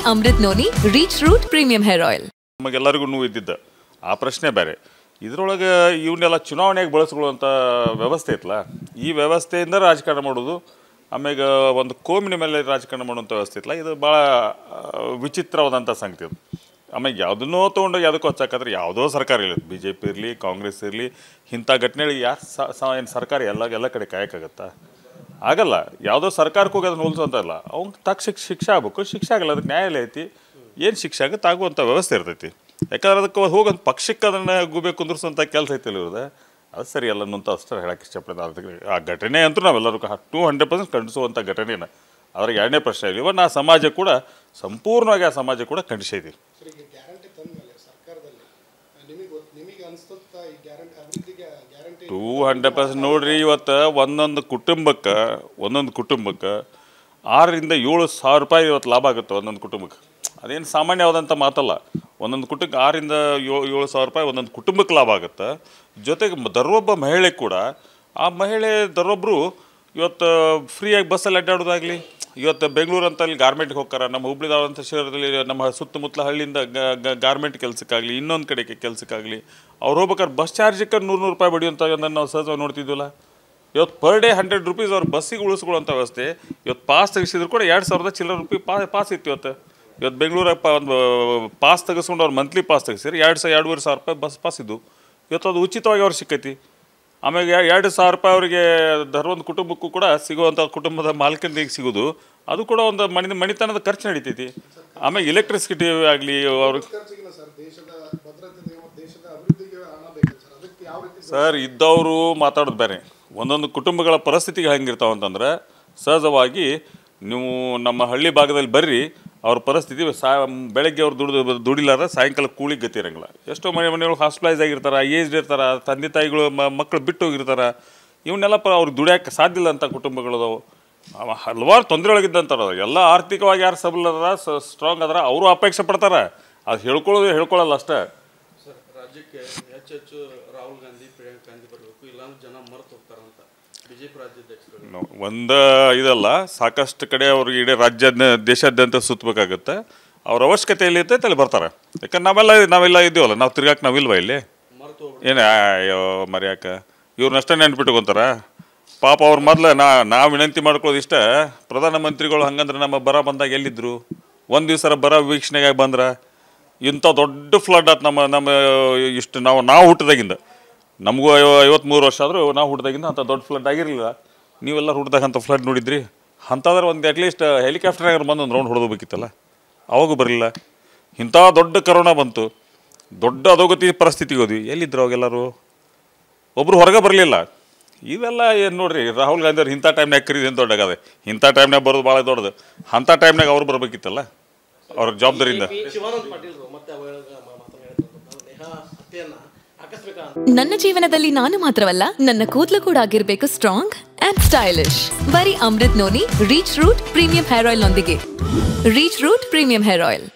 Amrit noni reach root premium hair oil ನಮಗೆಲ್ಲರಿಗೂ ನೋವು ಇದ್ದಿದ್ದ ಆ ಪ್ರಶ್ನೆ ಬೇರೆ ಇದರೊಳಗೆ ಇವನ್ನೆಲ್ಲ ಚುನಾವಣೆಗೆ ಬಳಸ್ಕೊಳ್ಳುವಂಥ ವ್ಯವಸ್ಥೆ ಐತಲ್ಲ ಈ ವ್ಯವಸ್ಥೆಯಿಂದ ರಾಜಕಾರಣ ಮಾಡೋದು ಆಮ್ಯಾಗ ಒಂದು ಕೋಮಿನ ಮೇಲೆ ರಾಜಕಾರಣ ಮಾಡುವಂಥ ವ್ಯವಸ್ಥೆ ಐತಲ್ಲ ಇದು ಭಾಳ ಆ, ವಿಚಿತ್ರವಾದಂಥ ಸಂಗತಿ ಅದು ಆಮೇಲೆ ಯಾವುದನ್ನೋ ತೊಗೊಂಡೋಗಿ ಯಾವುದಕ್ಕೂ ಹಚ್ಚಾಕಂದ್ರೆ ಯಾವುದೋ ಸರ್ಕಾರ ಇಲ್ಲ ಬಿ ಜೆ ಪಿ ಇರಲಿ ಕಾಂಗ್ರೆಸ್ ಇರಲಿ ಇಂಥ ಘಟನೆಗಳಿಗೆ ಯಾರು ಸ ಏನು ಸರ್ಕಾರ ಎಲ್ಲ ಎಲ್ಲ ಕಡೆ ಕಾಯಕ್ಕಾಗತ್ತಾ ಆಗಲ್ಲ ಯಾವುದೋ ಸರ್ಕಾರಕ್ಕೆ ಹೋಗಿ ಅದನ್ನ ಹೋಲಿಸುವಂತ ಇಲ್ಲ ಅವ್ನು ತಕ್ಕ ಶಿಕ್ಷ ಶಿಕ್ಷೆ ಆಗ್ಬೇಕು ಶಿಕ್ಷೆ ಆಗಲ್ಲ ಅದಕ್ಕೆ ನ್ಯಾಯಾಲಯ ಐತಿ ಏನು ಶಿಕ್ಷೆ ಆಗುತ್ತೆ ಆಗುವಂಥ ವ್ಯವಸ್ಥೆ ಇರ್ತೈತಿ ಯಾಕಂದ್ರೆ ಅದಕ್ಕೆ ಹೋಗೊಂದು ಪಕ್ಷಕ್ಕೆ ಅದನ್ನು ಗುಬೆ ಕುಂದ್ರಿಸುವಂಥ ಕೆಲಸ ಐತಿಲ್ಲ ಇವ್ರದ್ದು ಅದು ಸರಿ ಅಲ್ಲ ಅನ್ನೋಂಥ ಅಷ್ಟೇ ಹೇಳಕ್ಕೆ ಇಷ್ಟಪಡ್ತೀನಿ ಅದಕ್ಕೆ ಆ ಘಟನೆ ಅಂತೂ ನಾವೆಲ್ಲರೂ ಟೂ ಹಂಡ್ರೆಡ್ ಪರ್ಸೆಂಟ್ ಖಂಡಿಸುವಂಥ ಘಟನೆನ ಅದ್ರಾಗ ಎರಡನೇ ಪ್ರಶ್ನೆ ಇಲ್ಲ ಇವನ್ ಆ ಸಮಾಜ ಕೂಡ ಸಂಪೂರ್ಣವಾಗಿ ಆ ಸಮಾಜ ಕೂಡ ಖಂಡಿಸಿದ್ದೀವಿ ಸರ್ ಈಗ ಗ್ಯಾರಂಟಿ ತಂದ್ಮೇಲೆ ಸರ್ಕಾರದಲ್ಲಿ ನಿಮಗೆ ಗೊತ್ತು ನಿಮಗೆ ಅನಿಸ್ತುತ್ತಾ ಈ ಗ್ಯಾರಂಟಿ ಅಭಿವೃದ್ಧಿಗೆ ಗ್ಯಾರಂಟಿ ಟೂ ಹಂಡ್ರೆಡ್ ಪರ್ಸೆಂಟ್ ನೋಡ್ರಿ ಇವತ್ತು ಒಂದೊಂದು ಕುಟುಂಬಕ್ಕೆ ಒಂದೊಂದು ಕುಟುಂಬಕ್ಕೆ ಆರರಿಂದ ಏಳು ಸಾವಿರ ರೂಪಾಯಿ ಇವತ್ತು ಲಾಭ ಆಗುತ್ತೆ ಒಂದೊಂದು ಕುಟುಂಬಕ್ಕೆ ಅದೇನು ಸಾಮಾನ್ಯವಾದಂಥ ಮಾತಲ್ಲ ಒಂದೊಂದು ಕುಟುಂಬಕ್ಕೆ ಆರರಿಂದ ಏಳು ಏಳು ಸಾವಿರ ರೂಪಾಯಿ ಒಂದೊಂದು ಕುಟುಂಬಕ್ಕೆ ಲಾಭ ಆಗುತ್ತೆ ಜೊತೆಗೆ ಮ- ದರೊಬ್ಬ ಮಹಿಳೆ ಕೂಡ ಆ ಮಹಿಳೆ ದರೊಬ್ಬರು ಇವತ್ತು ಫ್ರೀಯಾಗಿ ಬಸ್ಸಲ್ಲಿ ಅಡ್ಡಾಡೋದಾಗಲಿ ಇವತ್ತು ಬೆಂಗಳೂರು ಅಂತ ಅಲ್ಲಿ ಗಾರ್ಮೆಂಟ್ಗೆ ಹೋಗ್ತಾರ ನಮ್ಮ ಹುಬ್ಳಿದಾದಂಥ ಶಹರದಲ್ಲಿ ನಮ್ಮ ಸುತ್ತಮುತ್ತಲ ಹಳ್ಳಿಯಿಂದ ಗಾರ್ಮೆಂಟ್ ಕೆಲಸಕ್ಕಾಗಲಿ ಇನ್ನೊಂದು ಕಡೆಗೆ ಕೆಲಸಕ್ಕಾಗಲಿ ಅವ್ರು ಹೋಗ್ಬೇಕಾದ್ರೆ ಬಸ್ ಚಾರ್ಜಕ್ಕೆ ನೂರು ನೂರು ರೂಪಾಯಿ ಬಡಿಯುವಂಥ ನಾವು ಸಹಜವಾಗಿ ನೋಡ್ತಿದ್ವಲ್ಲ ಇವತ್ತು ಪರ್ ಡೇ ಹಂಡ್ರೆಡ್ ರುಪೀಸ್ ಅವ್ರು ಬಸ್ಸಿಗೆ ಉಳಿಸ್ಕೊಳ್ಳೋಂಥ ವ್ಯವಸ್ಥೆ ಇವತ್ತು ಪಾಸ್ ತೆಗಿಸಿದ್ರು ಕೂಡ ಎರಡು ಸಾವಿರದ ಚಿಲ್ಲರ ರೂಪಾಯಿ ಪಾ ಪಾಸ್ ಇತ್ತು ಇವತ್ತು ಇವತ್ತು ಬೆಂಗಳೂರಪ್ಪ ಒಂದು ಪಾಸ್ ತೆಗೆಸ್ಕೊಂಡು ಅವ್ರು ಮಂತ್ಲಿ ಪಾಸ್ ತೆಗಿಸಿರಿ ಎರಡು ಸಾವಿರ ಎರಡೂವರೆ ಸಾವಿರ ರೂಪಾಯಿ ಬಸ್ ಪಾಸ್ ಇದ್ದು ಇವತ್ತು ಅದು ಉಚಿತವಾಗಿ ಅವ್ರು ಸಿಕ್ಕೈತಿ ಆಮೇಲೆ ಎ- ಎರಡು ಸಾವಿರ ರೂಪಾಯಿ ಅವರಿಗೆ ಒಂದು ಕುಟುಂಬಕ್ಕೂ ಕೂಡ ಸಿಗುವಂಥ ಕುಟುಂಬದ ಮಾಲೀಕನಿಗೆ ಸಿಗೋದು ಅದು ಕೂಡ ಒಂದು ಮನಿ ಮಣಿತನದ ಖರ್ಚು ನಡೀತೈತಿ ಆಮೇಲೆ ಎಲೆಕ್ಟ್ರಿಸಿಟಿ ಆಗಲಿ ಅವ್ರಿಗೆ ಖರ್ಚಿಗಿಲ್ಲ ಸರ್ ದೇಶದ ಭದ್ರತೆಗೆ ಮತ್ತು ದೇಶದ ಅಭಿವೃದ್ಧಿಗೆ ಹಣ ಬೇಕು ಸರ್ ಅದಕ್ಕೆ ಯಾವ ರೀತಿ ಸರ್ ಇದ್ದವರು ಮಾತಾಡೋದು ಬೇರೆ ಒಂದೊಂದು ಕುಟುಂಬಗಳ ಪರಿಸ್ಥಿತಿಗೆ ಹೆಂಗಿರ್ತಾವ ಅಂತಂದ್ರೆ ಸಹಜವಾಗಿ ನೀವು ನಮ್ಮ ಹಳ್ಳಿ ಭಾಗದಲ್ಲಿ ಬರ್ರಿ ಅವ್ರ ಪರಿಸ್ಥಿತಿ ಸಾ ಬೆಳಗ್ಗೆ ಅವ್ರು ದುಡ್ದು ದುಡಿಲಾರ ಸಾಯಂಕಾಲ ಕೂಲಿಗೆ ಗತಿ ಇರಂಗಿಲ್ಲ ಎಷ್ಟೋ ಮನೆ ಮನೆಯೊಳಗೆ ಹಾಸ್ಪಿಟಲೈಸ್ ಆಗಿರ್ತಾರೆ ಏಜ್ಡ್ ಇರ್ತಾರೆ ತಂದೆ ತಾಯಿಗಳು ಮ- ಮಕ್ಕಳು ಬಿಟ್ಟು ಹೋಗಿರ್ತಾರೆ ಇವನ್ನೆಲ್ಲ ಪ ಅವ್ರಿಗೆ ದುಡಿಯೋಕೆ ಸಾಧ್ಯ ಇಲ್ಲ ಅಂತ ಕುಟುಂಬಗಳದಾವು ಅವ ಹಲವಾರು ತೊಂದರೆ ಒಳಗಿದ್ದಂತಾರ ಎಲ್ಲ ಆರ್ಥಿಕವಾಗಿ ಯಾರು ಸಬಲ ಅದಾರ ಸ್ಟ್ರಾಂಗ್ ಅದಾರ ಅವರು ಅಪೇಕ್ಷೆ ಪಡ್ತಾರೆ ಅದು ಹೇಳ್ಕೊಳ್ಳೋದು ಹೇಳ್ಕೊಳ್ಳಲ್ಲ ಅಷ್ಟೇ ಸರ್ ರಾಜ್ಯಕ್ಕೆ ಹೆಚ್ಚು ಹೆಚ್ಚು ರಾಹುಲ್ ಗಾಂಧಿ ಪ್ರಿಯಾಂಕಾ ಗಾಂಧಿ ಬರಬೇಕು ಇಲ್ಲಾಂದ್ರೆ ಜನ ಮರೆತು ಹೋಗ್ತಾರಂತ ಬಿಜೆಪಿ ರಾಜ್ಯಾಧ್ಯಕ್ಷರು ನೋ- ಒಂದು ಇದಲ್ಲ ಸಾಕಷ್ಟು ಕಡೆ ಅವ್ರಿಗೆ ಇಡೀ ರಾಜ್ಯಾದ್ಯ ದೇಶಾದ್ಯಂತ ಸುತ್ತಬೇಕಾಗುತ್ತೆ ಅವ್ರ ಅವಶ್ಯಕತೆ ಎಲ್ಲಿ ಇರ್ತೈತೆ ಅಲ್ಲಿ ಬರ್ತಾರೆ ಯಾಕಂದ್ರೆ ನಾವೆಲ್ಲ ನಾವೆಲ್ಲ ಇದ್ದೀವಲ್ಲ ನಾವು ತಿರ್ಗಾಕ್ ನಾವಿಲ್ವಾ ಇಲ್ಲಿ ಮರೆತು ಹೋಗ್ಬಿಟ್ಟು ಏನು ಅಯ್ಯೋ ಮರ್ಯಾಕ ಇವ್ರನ್ನಷ್ಟೇ ನೆನ್ಪಿಟ್ಕೊಂತಾರ ಪಾಪ ಅವ್ರ ಮೊದ್ಲು ನಾ ನಾವು ವಿನಂತಿ ಮಾಡ್ಕೊಳ್ಳೋದು ಇಷ್ಟ ಪ್ರಧಾನಮಂತ್ರಿಗಳು ಹಂಗಂದ್ರೆ ನಮ್ಮ ಬರ ಬಂದಾಗ ಎಲ್ಲಿದ್ರು ಒಂದು ದಿವಸ ಬರ ವೀಕ್ಷಣೆಗೆ ಬಂದ್ರ ಇಂಥ ದೊಡ್ಡ ಫ್ಲಡ್ ಆತು ನಮ್ಮ ನಮ್ಮ ಇಷ್ಟು ನಾವು ನಾವು ಹುಟ್ಟಿದಾಗಿಂದ ನಮಗೂ ಐವ ಐವತ್ತ್ಮೂರು ವರ್ಷ ಆದರೂ ನಾವು ಹುಟ್ಟಿದಾಗಿಂದ ಅಂಥ ದೊಡ್ಡ ಫ್ಲಡ್ ಆಗಿರಲಿಲ್ಲ ನೀವೆಲ್ಲ ಹುಟ್ಟಿದಾಗ ಅಂಥ ಫ್ಲಡ್ ನೋಡಿದ್ರಿ ಅಂಥದ್ರೆ ಒಂದು ಅಟ್ಲೀಸ್ಟ್ ಹೆಲಿಕಾಪ್ಟರ್ನಾಗ ಬಂದು ಒಂದು ರೌಂಡ್ ಹೊಡೆದೋಗ್ಬೇಕಿತ್ತಲ್ಲ ಅವಾಗೂ ಬರಲಿಲ್ಲ ಇಂಥ ದೊಡ್ಡ ಕರೋನಾ ಬಂತು ದೊಡ್ಡ ಅಧೋಗತಿ ಪರಿಸ್ಥಿತಿಗೆ ಹೋದ್ವಿ ಎಲ್ಲಿದ್ರು ಅವಾಗೆಲ್ಲರೂ ಒಬ್ರು ಹೊರಗೆ ಬರಲಿಲ್ಲ ಇವೆಲ್ಲ ಏನು ನೋಡ್ರಿ ರಾಹುಲ್ ಗಾಂಧಿ ಅವ್ರು ಇಂಥ ಟೈಮ್ನಾಗ ಕರೀದು ಏನು ದೊಡ್ಡಾಗದೆ ಇಂಥ ಟೈಮ್ನಾಗ ಬರೋದು ಭಾಳ ದೊಡ್ಡದು ಅಂಥ ಟೈಮ್ನಾಗ ಅವ್ರು ಬರಬೇಕಿತ್ತಲ್ಲ ಅವ್ರ ಜವಾಬ್ದಾರಿಯಿಂದ ಶಿವಾನಂದ ಪಾಟೀಲ್ರು ಮತ್ತೆ ಅವಾಗ ಮಾತನ್ನ ಹೇಳ್ತಾರೆ ನೇಹಾ ಹತ್ಯೆಯನ್ನ ಆಕಸ್ಮಿಕ ನನ್ನ ಜೀವನದಲ್ಲಿ ನಾನು ಮಾತ್ರವಲ್ಲ ನನ್ನ ಕೂದಲು ಕೂಡ ಆಗಿರ್ಬೇಕು ಸ್ಟ್ರಾಂಗ್ ಅಂಡ್ ಸ್ಟೈಲಿಶ್ ಬರೀ Amrut noni reach root premium hair oil ನೊಂದಿಗೆ reach root premium hair oil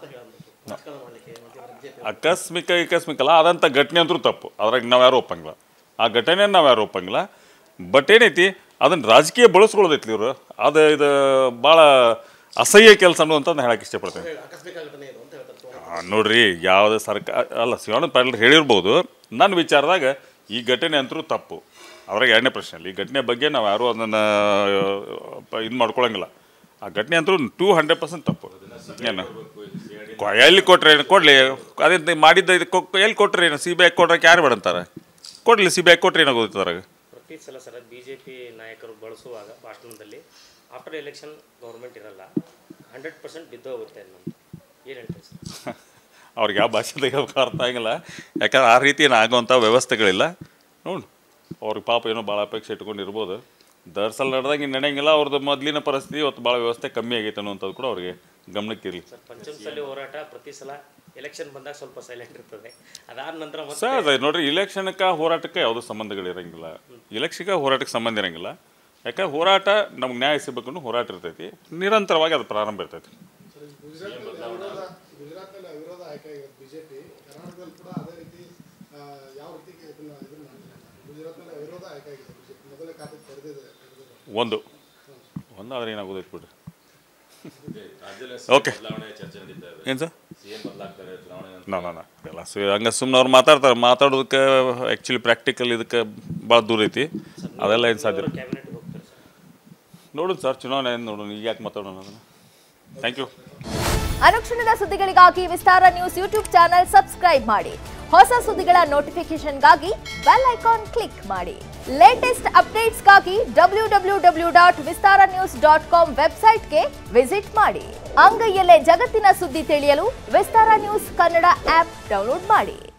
ಆಕಸ್ಮಿಕ ಆಕಸ್ಮಿಕ ಅಲ್ಲ ಅದಂಥ ಘಟನೆ ಅಂತೂ ತಪ್ಪು ಅದ್ರಾಗ ನಾವು ಯಾರು ಒಪ್ಪಂಗಿಲ್ಲ ಆ ಘಟನೆ ನಾವು ಯಾರು ಒಪ್ಪಂಗಿಲ್ಲ ಬಟ್ ಏನೈತಿ ಅದನ್ನು ರಾಜಕೀಯ ಬಳಸ್ಕೊಳ್ಳೋದೈತಿ ಇವರು ಅದು ಇದು ಭಾಳ ಅಸಹ್ಯ ಕೆಲಸ ಅನ್ನುವಂತ ನಾನು ಹೇಳಕ್ಕೆ ಇಷ್ಟಪಡ್ತೇನೆ ಆಕಸ್ಮಿಕ ಘಟನೆ ಇದು ಅಂತ ಹೇಳ್ತಾರೆ ಆ, ನೋಡ್ರಿ ಯಾವುದೇ ಸರ್ಕಾರ ಅಲ್ಲ ಶಿವಾನಂದ ಪಾಟೀಲ್ ಹೇಳಿರ್ಬೋದು ನನ್ನ ವಿಚಾರದಾಗ ಈ ಘಟನೆ ಅಂತೂ ತಪ್ಪು ಅವ್ರಾಗ ಎರಡನೇ ಪ್ರಶ್ನೆ ಇಲ್ಲ ಈ ಘಟನೆ ಬಗ್ಗೆ ನಾವು ಯಾರೂ ಅದನ್ನು ಇದು ಮಾಡ್ಕೊಳಂಗಿಲ್ಲ ಆ ಘಟನೆ ಅಂತೂ ಟೂ ಹಂಡ್ರೆಡ್ ಪರ್ಸೆಂಟ್ ತಪ್ಪು ಏನು ಕೊ- ಎಲ್ಲಿ ಕೊಟ್ರೆ ಏನು ಕೊಡಲಿ ಅದೇ ಮಾಡಿದ್ದ ಇದು ಕೊ- ಎಲ್ಲಿ ಕೊಟ್ರೆ ಏನು ಸಿ ಬಿ ಐ ಕೊಟ್ರೆ ಯಾರು ಬೇಡ ಅಂತಾರೆ ಕೊಡಲಿ ಸಿ ಬಿ ಐ ಕೊಟ್ರೆ ಏನಾಗೋದು ಅದ್ರಾಗ ಪ್ರತಿ ಸಲ ಸರ ಬಿ ಜೆ ಪಿ ನಾಯಕರು ಬಳಸುವಾಗ ಭಾಷಣದಲ್ಲಿ ಆಫ್ಟರ್ ಎಲೆಕ್ಷನ್ ಗೌರ್ಮೆಂಟ್ ಇರಲ್ಲ ಹಂಡ್ರೆಡ್ ಪರ್ಸೆಂಟ್ ಬಿದ್ದೋಗುತ್ತೆ ನಮ್ಮದು ಏನು ಹೇಳ್ತೀರಿ ಸರ್ ಅವ್ರಿಗೆ ಯಾವ ಭಾಷೆದಾಗ ಅರ್ಥ ಆಗಿಲ್ಲ ಯಾಕಂದ್ರೆ ಆ ರೀತಿ ಏನು ಆಗುವಂಥ ವ್ಯವಸ್ಥೆಗಳಿಲ್ಲ ನೋಡು ಅವ್ರಿಗೆ ಪಾಪ ಏನೋ ಭಾಳ ಅಪೇಕ್ಷೆ ಇಟ್ಕೊಂಡಿರ್ಬೋದು ದರ್ಸಲ್ ನಡೆದಂಗೆ ನಡೆಯಂಗಿಲ್ಲ ಅವ್ರದ್ದು ಮೊದಲಿನ ಪರಿಸ್ಥಿತಿ ಇವತ್ತು ಭಾಳ ವ್ಯವಸ್ಥೆ ಕಮ್ಮಿ ಆಗೈತೆ ಅನ್ನುವಂಥದ್ದು ಕೂಡ ಅವ್ರಿಗೆ ಗಮನಕ್ಕಿರಲಿ ಸರ್ ಪಂಚಮಸಾಲಿ ಹೋರಾಟ ಪ್ರತಿ ಸಲ ಎಲೆಕ್ಷನ್ ಬಂದಾಗ ಸ್ವಲ್ಪ ಸೈಲೆಂಟ್ ಇರ್ತದೆ ಅದಾದ ನಂತರ ಮತ್ತೆ ಸರ್ ಅದೇ ನೋಡ್ರಿ ಇಲೆಕ್ಷನ್ಗೆ ಹೋರಾಟಕ್ಕೆ ಯಾವುದೂ ಸಂಬಂಧಗಳು ಇರಂಗಿಲ್ಲ ಇಲೆಕ್ಷನ್ಗೆ ಹೋರಾಟಕ್ಕೆ ಸಂಬಂಧ ಇರಂಗಿಲ್ಲ ಯಾಕಂದ್ರೆ ಹೋರಾಟ ನಮ್ಗೆ ನ್ಯಾಯ ಸಿಗ್ಬೇಕು ಅನ್ನೋ ಹೋರಾಟ ಇರ್ತೈತಿ ನಿರಂತರವಾಗಿ ಅದು ಪ್ರಾರಂಭ ಇರ್ತೈತಿ ಗುಜರಾತ್ನಲ್ಲಿ ಅವಿರೋಧ ಗುಜರಾತ್ನಲ್ಲಿ ಅವಿರೋಧ ಆಯ್ಕೆ ಆಗಿರೋದು ಬಿಜೆಪಿ ಕರ್ನಾಟಕದಲ್ಲಿ ಕೂಡ ಅದೇ ರೀತಿ ಆ, ಯಾವ ರೀತಿ ಇದನ್ನ ಇದನ್ನ ಮಾಡಿದ್ದಾರೆ ಗುಜರಾತ್ನಲ್ಲಿ ಅವಿರೋಧ ಆಯ್ಕೆ ಆಗಿದೆ ಬಿಜೆಪಿ ಮೊದಲೇ ಖಾತೆ ತೆರೆದಿದೆ ತೆರೆದಿದೆ. ಒಂದು ಒಂದು ಆದ್ರೆ ಏನಾಗೋದೈತೆ ಬಿಡ್ರಿ ರಾಜ್ಯದಲ್ಲಿ ಓಕೆ ಬದಲಾವಣೆ ಚರ್ಚೆ ನಡೀತಾ ಏನು ಸರ್ ನಾ ನಾ ನಾ ಎಲ್ಲ ಸೊ ಹಂಗೆ ಸುಮ್ಮನೆ ಅವ್ರು ಮಾತಾಡ್ತಾರೆ ಮಾತಾಡೋದಕ್ಕೆ ಆ್ಯಕ್ಚುಲಿ ಪ್ರಾಕ್ಟಿಕಲ್ ಇದಕ್ಕೆ ಭಾಳ ದೂರ ಐತಿ ಅದೆಲ್ಲ ಏನು ಸಾಧ್ಯ ಇಲ್ಲ. ಕ್ಯಾಬಿನೆಟ್ಗೆ ಹೋಗ್ತಾರೆ ಸರ್ ನೋಡೋಣ ಸರ್ ಚುನಾವಣೆ ಏನು ನೋಡೋಣ ಈಗ ಯಾಕೆ ಮಾತಾಡೋಣ ಅದನ್ನು ಥ್ಯಾಂಕ್ ಯು ಅನುಕ್ಷಣದ ಸುದ್ದಿಗಳಿಗಾಗಿ Vistara news YouTube channel subscribe ಮಾಡಿ ಹೊಸ ಸುದ್ದಿಗಳ ನೋಟಿಫಿಕೇಶನ್ಗಾಗಿ ಬೆಲ್ ಐಕಾನ್ ಕ್ಲಿಕ್ ಮಾಡಿ ಲೇಟೆಸ್ಟ್ ಅಪ್ಡೇಟ್ಸ್ಗಾಗಿ W W W dot Vistara news dot com ವೆಬ್ಸೈಟ್ಗೆ ವಿಸಿಟ್ ಮಾಡಿ ಅಂಗೈಯಲ್ಲೇ ಜಗತ್ತಿನ ಸುದ್ದಿ ತಿಳಿಯಲು Vistara news Kannada app download ಮಾಡಿ